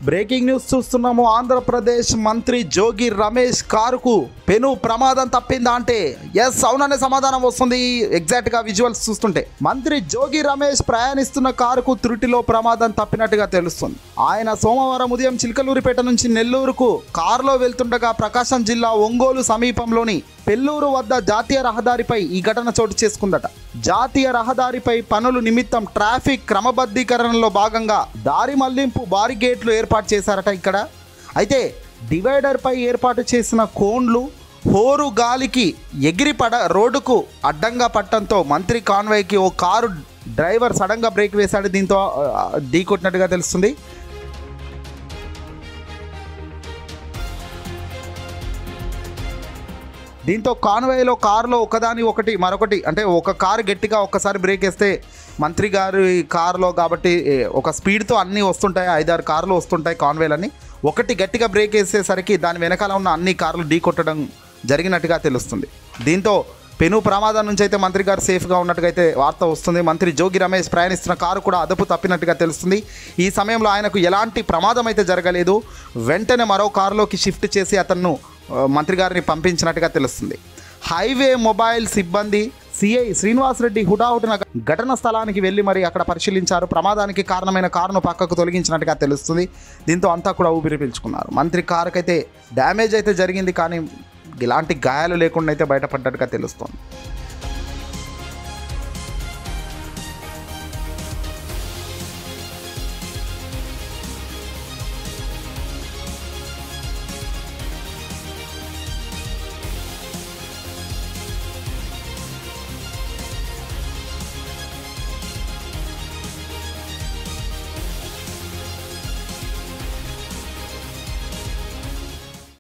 breaking news చూస్తున్నాము ఆంధ్రప్రదేశ్ మంత్రి జోగి రమేష్ కారుకు పెను ప్రమాదం తప్పిందా అంటే ఎస్ అవుననే సమాధానం వస్తుంది ఎగ్జాక్ట్ గా విజువల్స్ చూస్తుంటే మంత్రి జోగి రమేష్ ప్రయాణిస్తున్న కారుకు త్రుటిలో ప్రమాదం తప్పినట్టుగా తెలుస్తుంది ఆయన సోమవారం ఉదయం చిలకలూరిపేట నుంచి నెల్లూరుకు కారులో వెళ్తుండగా ప్రకాశం జిల్లా ఒంగోలు సమీపంలోని పెల్లూరు వద్ద జాతీయ రహదారిపై ఈ ఘటన చోటు చేసుకుందట జాతీయ రహదారిపై పనులు నిమిత్తం ట్రాఫిక్ క్రమబద్ధీకరణలో భాగంగా దారి మళ్లింపు బారిగేట్లు ఏర్పాటు చేశారట ఇక్కడ అయితే డివైడర్పై ఏర్పాటు చేసిన కోన్లు హోరు గాలికి ఎగిరి పడ రోడ్డుకు అడ్డంగా పట్టడంతో మంత్రి కాన్వాయ్కి ఓ కారు డ్రైవర్ సడన్గా బ్రేక్ వేశాడు దీంతో ఆ, ఢీ కొట్టినట్టుగా తెలుస్తుంది దీంతో కాన్వాయ్లో కారులో ఒకదాని ఒకటి మరొకటి అంటే ఒక కారు గట్టిగా ఒక్కసారి బ్రేక్ వేస్తే మంత్రి గారి కారులో కాబట్టి ఏ, ఒక స్పీడ్తో అన్నీ వస్తుంటాయి ఐదారు కార్లు వస్తుంటాయి కాన్వేలన్నీ ఒకటి గట్టిగా బ్రేక్ వేసేసరికి దాని వెనకాల ఉన్న అన్ని కార్లు ఢీ కొట్టడం జరిగినట్టుగా తెలుస్తుంది దీంతో పెను ప్రమాదం నుంచి అయితే మంత్రి గారు సేఫ్గా ఉన్నట్టుగా అయితే వార్త వస్తుంది మంత్రి జోగి రమేష్ ప్రయాణిస్తున్న కారు కూడా అదుపు తప్పినట్టుగా తెలుస్తుంది ఈ సమయంలో ఆయనకు ఎలాంటి ప్రమాదం అయితే జరగలేదు వెంటనే మరో కారులోకి షిఫ్ట్ చేసి అతన్ను ఆ, మంత్రి గారిని పంపించినట్టుగా తెలుస్తుంది హైవే మొబైల్ సిబ్బంది సిఐ శ్రీనివాసరెడ్డి హుటాహుటిన ఘటన స్థలానికి వెళ్ళి మరి అక్కడ పరిశీలించారు ప్రమాదానికి కారణమైన కారును పక్కకు తొలగించినట్టుగా తెలుస్తుంది దీంతో అంతా కూడా ఊపిరి పీల్చుకున్నారు మంత్రి కారుకైతే డ్యామేజ్ అయితే జరిగింది కానీ ఇలాంటి గాయాలు లేకుండా అయితే బయటపడ్డట్టుగా తెలుస్తోంది